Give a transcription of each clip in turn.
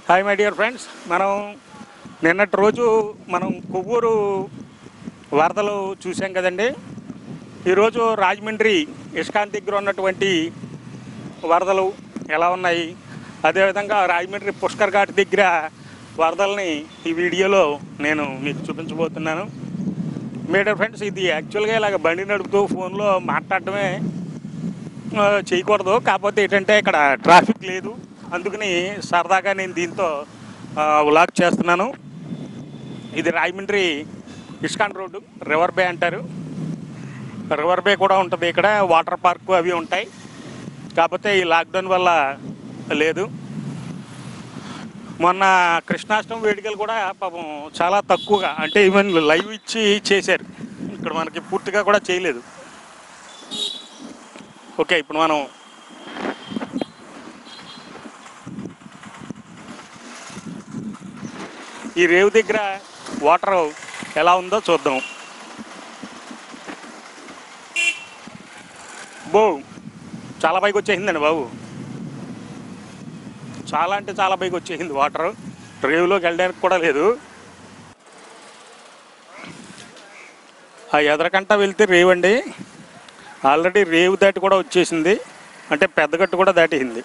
hi my dear friends మనం నిన్నటి రోజు మనం కొవ్వూరు వరదలు చూసాం కదండి ఈరోజు రాజమండ్రి ఇస్కాన్ దగ్గర ఉన్నటువంటి వరదలు ఎలా ఉన్నాయి అదేవిధంగా రాజమండ్రి పుష్కర్ ఘాట్ దగ్గర వరదల్ని ఈ వీడియోలో నేను మీకు చూపించబోతున్నాను మేడర్ ఫ్రెండ్స్ ఇది యాక్చువల్గా ఇలాగ బండి నడుపుతూ ఫోన్లో మాట్లాడటమే ఆ, చేయకూడదు కాకపోతే ఏంటంటే ఇక్కడ ట్రాఫిక్ లేదు అందుకని సరదాగా నేను దీంతో వ్లాగ్ చేస్తున్నాను ఇది Rajahmundry ISKCON road river bay అంటారు రివర్ బే కూడా ఉంటుంది ఇక్కడ వాటర్ పార్క్ అవి ఉంటాయి కాకపోతే ఈ లాక్డౌన్ వల్ల లేదు మొన్న కృష్ణాష్టమి వేడుకలు కూడా పాపం చాలా తక్కువగా అంటే ఈవెన్ లైవ్ ఇచ్చి చేశారు ఇక్కడ మనకి పూర్తిగా కూడా చేయలేదు ఓకే ఇప్పుడు మనం ఈ రేవు దగ్గర వాటర్ ఎలా ఉందో చూద్దాం బో చాలా పైకి వచ్చేసిందండి బాబు చాలా అంటే చాలా పైకి వచ్చేసింది వాటర్ రేవులోకి వెళ్ళడానికి కూడా లేదు ఆ ఎదరకంట వెళ్తే రేవు అండి ఆల్రెడీ రేవు దాటి కూడా వచ్చేసింది అంటే పెద్దగట్టు కూడా దాటింది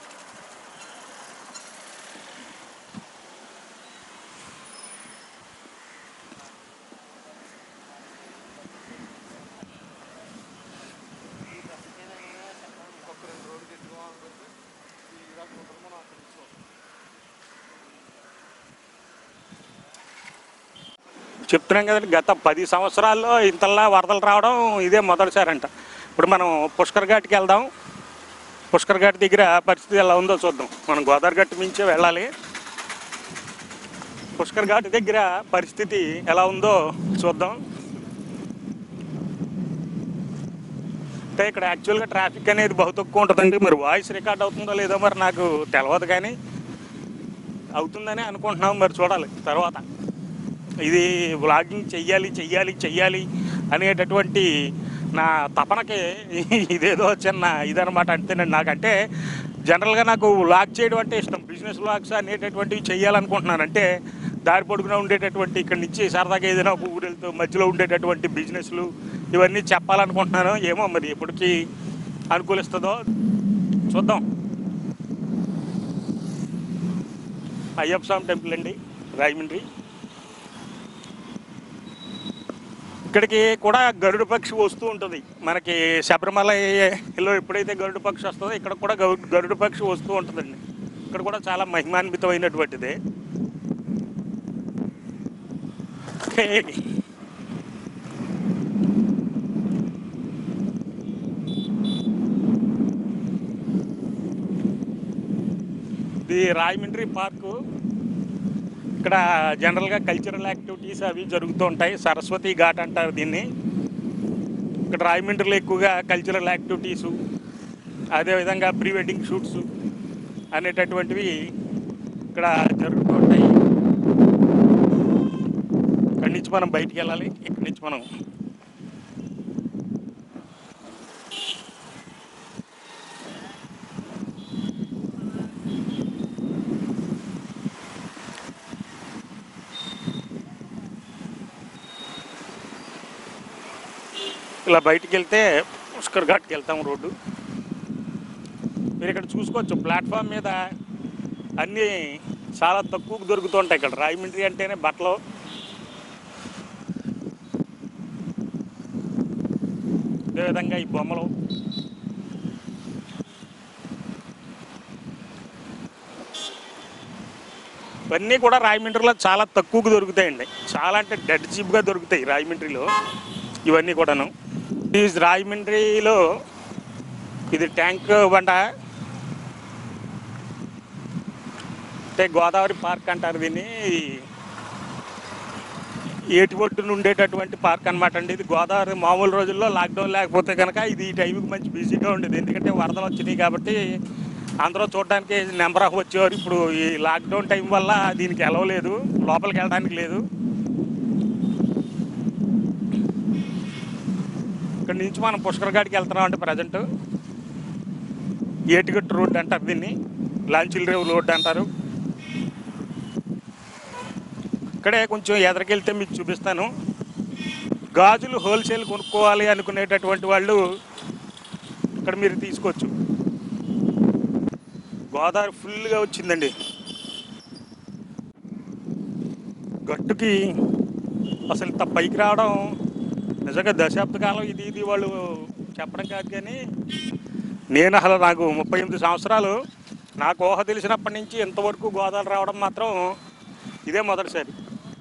చెప్తున్నాం కదండి గత పది సంవత్సరాల్లో ఇంతలా వరదలు రావడం ఇదే మొదటిసారంట ఇప్పుడు మనం పుష్కర్ ఘాట్కి వెళ్దాం పుష్కర్ ఘాట్ దగ్గర పరిస్థితి ఎలా ఉందో చూద్దాం మనం గోదావరి గట్టు మించే వెళ్ళాలి పుష్కర్ ఘాట్ దగ్గర పరిస్థితి ఎలా ఉందో చూద్దాం అంటే ఇక్కడ యాక్చువల్గా ట్రాఫిక్ అనేది బహు తక్కువ ఉంటుందండి మరి వాయిస్ రికార్డ్ అవుతుందో లేదో మరి నాకు తెలియదు కానీ అవుతుందని అనుకుంటున్నాం మరి చూడాలి తర్వాత ఇది వ్లాగింగ్ చెయ్యాలి చెయ్యాలి చెయ్యాలి అనేటటువంటి నా తపనకి ఇదేదో చిన్న ఇదనమాట అంతేనండి నాకంటే జనరల్గా నాకు వ్లాగ్ చేయడం అంటే ఇష్టం బిజినెస్ వ్లాగ్స్ అనేటటువంటివి చెయ్యాలనుకుంటున్నాను అంటే దారి పొడుగునా ఉండేటటువంటి ఇక్కడి నుంచి సరదాగా ఏదైనా ఒక ఊరు వెళ్తూ మధ్యలో ఉండేటటువంటి బిజినెస్లు ఇవన్నీ చెప్పాలనుకుంటున్నాను ఏమో మరి ఎప్పటికీ అనుకూలిస్తుందో చూద్దాం అయ్యప్ప స్వామి టెంపుల్ అండి రాజమండ్రి ఇక్కడికి కూడా గరుడు పక్షి వస్తూ ఉంటుంది మనకి శబరిమలలో ఎప్పుడైతే గరుడు పక్షి వస్తుందో ఇక్కడ కూడా గరు- గరుడు పక్షి వస్తూ ఉంటుందండి ఇక్కడ కూడా చాలా మహిమాన్వితమైనటువంటిది ఇది రాజమండ్రి పార్కు ఇక్కడ జనరల్గా కల్చరల్ యాక్టివిటీస్ అవి జరుగుతూ ఉంటాయి సరస్వతి ఘాట్ అంటారు దీన్ని ఇక్కడ రాజమండ్రిలో ఎక్కువగా కల్చరల్ యాక్టివిటీసు అదేవిధంగా ప్రీ వెడ్డింగ్ షూట్స్ అనేటటువంటివి ఇక్కడ జరుగుతూ ఉంటాయి ఇక్కడి నుంచి మనం బయటికి వెళ్ళాలి ఇక్కడి నుంచి మనం ఇలా బయటికి వెళ్తే పుష్కర్ ఘాట్కి వెళ్తాం రోడ్డు మీరు ఇక్కడ చూసుకోవచ్చు ప్లాట్ఫామ్ మీద అన్నీ చాలా తక్కువకు దొరుకుతుంటాయి ఇక్కడ రాజమండ్రి అంటేనే బట్టలు అదేవిధంగా ఈ బొమ్మలు ఇవన్నీ కూడా రాజమండ్రిలో చాలా తక్కువకు దొరుకుతాయండి చాలా అంటే డెడ్ చీప్గా దొరుకుతాయి రాజమండ్రిలో ఇవన్నీ కూడాను ఈ రాజమండ్రిలో ఇది ట్యాంక్ బండ అంటే గోదావరి పార్క్ అంటారు దీన్ని ఏటి ఒడ్డున ఉండేటటువంటి పార్క్ అనమాట అండి ఇది గోదావరి మామూలు రోజుల్లో లాక్డౌన్ లేకపోతే కనుక ఇది ఈ టైంకి మంచి బిజీగా ఉండేది ఎందుకంటే వరదలు వచ్చినాయి కాబట్టి అందరూ చూడడానికి నెంబర్ ఆఫ్ వచ్చేవారు ఇప్పుడు ఈ లాక్డౌన్ టైం వల్ల దీనికి ఎలవలేదు లోపలికి వెళ్ళడానికి లేదు ఇక్కడ నుంచి మనం పుష్కర్ ఘాట్కి వెళ్తున్నాం అంటే ప్రజెంట్ ఏటిగట్టు రోడ్ అంటారు దీన్ని లాంచిల్ రేవు రోడ్ అంటారు ఇక్కడే కొంచెం ఎదరికెళ్తే మీకు చూపిస్తాను గాజులు హోల్సేల్ కొనుక్కోవాలి అనుకునేటటువంటి వాళ్ళు ఇక్కడ మీరు తీసుకోవచ్చు గోదావరి ఫుల్గా వచ్చిందండి గట్టుకి అసలు ఇంత పైకి రావడం నిజంగా దశాబ్ద కాలం ఇది ఇది వాళ్ళు చెప్పడం కాదు కానీ నేను అసలు నాకు ముప్పై ఎనిమిది సంవత్సరాలు నాకు ఊహ తెలిసినప్పటి నుంచి ఇంతవరకు గోదావరి రావడం మాత్రం ఇదే మొదటిసారి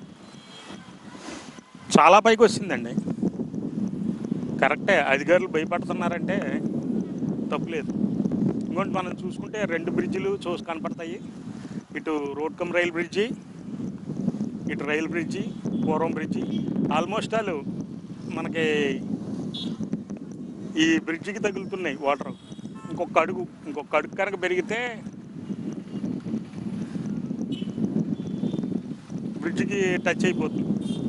చాలా పైకి వచ్చిందండి కరెక్టే అధికారులు భయపడుతున్నారంటే తప్పులేదు ఇంకోటి మనం చూసుకుంటే రెండు బ్రిడ్జిలు చూసి కనపడతాయి ఇటు రోడ్ కమ్ రైల్ బ్రిడ్జి ఇటు రైల్ బ్రిడ్జి పూర్వం బ్రిడ్జి ఆల్మోస్ట్ ఆల్ మనకి ఈ బ్రిడ్జికి తగులుతున్నాయి వాటర్ ఇంకొక అడుగు ఇంకొక అడుగు కనుక పెరిగితే బ్రిడ్జికి టచ్ అయిపోతుంది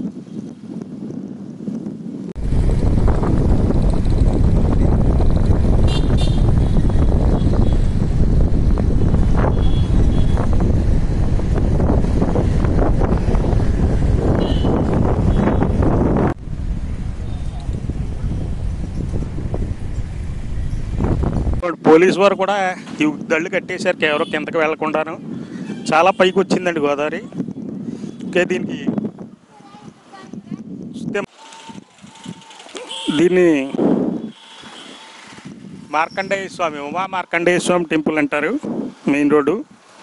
ఇప్పుడు పోలీసు వారు కూడా ఈ దళ్ళు కట్టేశారు కేవలం కిందకి వెళ్లకుండాను చాలా పైకి వచ్చిందండి గోదావరి ఓకే దీనికి చూస్తే దీన్ని మార్కండేయ స్వామి ఉమా మార్కండేయ స్వామి టెంపుల్ అంటారు మెయిన్ రోడ్డు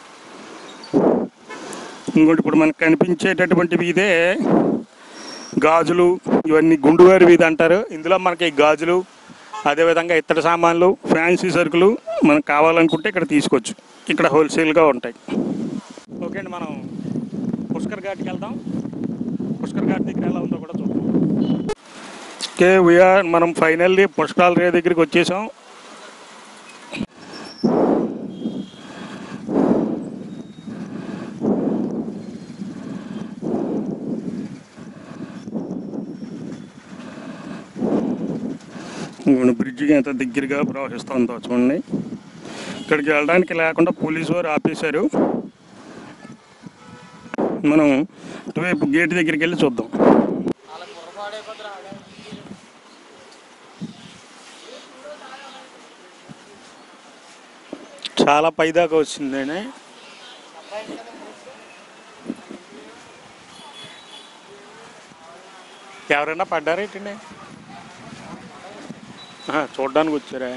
ఇంకోటి ఇప్పుడు మనకు కనిపించేటటువంటి వీధే గాజులు ఇవన్నీ గుండువారి వీధి అంటారు ఇందులో మనకి గాజులు అదేవిధంగా ఇతర సామాన్లు ఫ్యాన్సీ సరుకులు మనకు కావాలనుకుంటే ఇక్కడ తీసుకోవచ్చు ఇక్కడ హోల్సేల్గా ఉంటాయి ఓకే అండి మనం పుష్కర్ ఘాట్కి వెళ్దాం పుష్కర్ ఘాట్ దగ్గర ఎలా ఉందో కూడా చూద్దాం ఓకే వీఆర్ మనం ఫైనల్లీ పుష్కరాల రే దగ్గరికి వచ్చేసాం మన బ్రిడ్జికి ఎంత దగ్గరగా ప్రవహిస్తుందో చూడండి ఇక్కడికి వెళ్ళడానికి లేకుండా పోలీసు వారు ఆపేశారు మనం ఇటువైపు గేట్ దగ్గరికి వెళ్ళి చూద్దాం చాలా పైదాకా వచ్చిందండి ఎవరైనా పడ్డారా ఏంటండి ఆహా, చూడ్డానికి వచ్చారా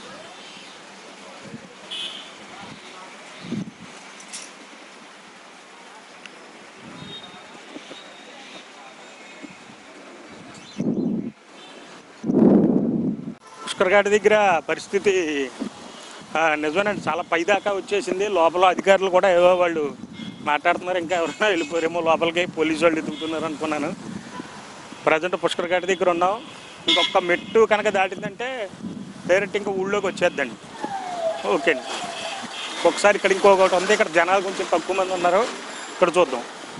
పుష్కర్ ఘాట్ దగ్గర పరిస్థితి ఆ, నిజమేనండి చాలా పైదాకా వచ్చేసింది లోపల అధికారులు కూడా ఏవో వాళ్ళు మాట్లాడుతున్నారు ఇంకా ఎవరైనా వెళ్ళిపోయారేమో లోపలికి పోలీసు వాళ్ళు ఎదుగుతున్నారు అనుకున్నాను ప్రజెంట్ పుష్కర్ ఘాట్ దగ్గర ఉన్నాం ఇంకొక మెట్టు కనుక దాటిందంటే డైరెక్ట్ ఇంకా ఊళ్ళోకి వచ్చేద్దండి ఓకే అండి ఒకసారి ఇక్కడ ఇంకొకటి ఉంది ఇక్కడ జనాలు కొంచెం తక్కువ మంది ఉన్నారు ఇక్కడ చూద్దాం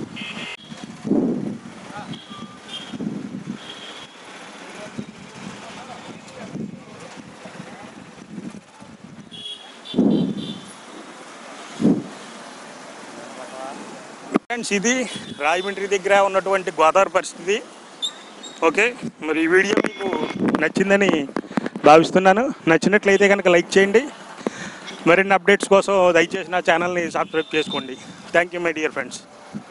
ఫ్రెండ్స్ ఇది రాజమండ్రి దగ్గర ఉన్నటువంటి గోదావరి పరిస్థితి ఓకే మరి ఈ వీడియో మీకు నచ్చిందని భావిస్తున్నాను నచ్చినట్లయితే కనుక లైక్ చేయండి మరిన్ని అప్డేట్స్ కోసం దయచేసి నా ఛానల్ని సబ్స్క్రైబ్ చేసుకోండి thank you my dear friends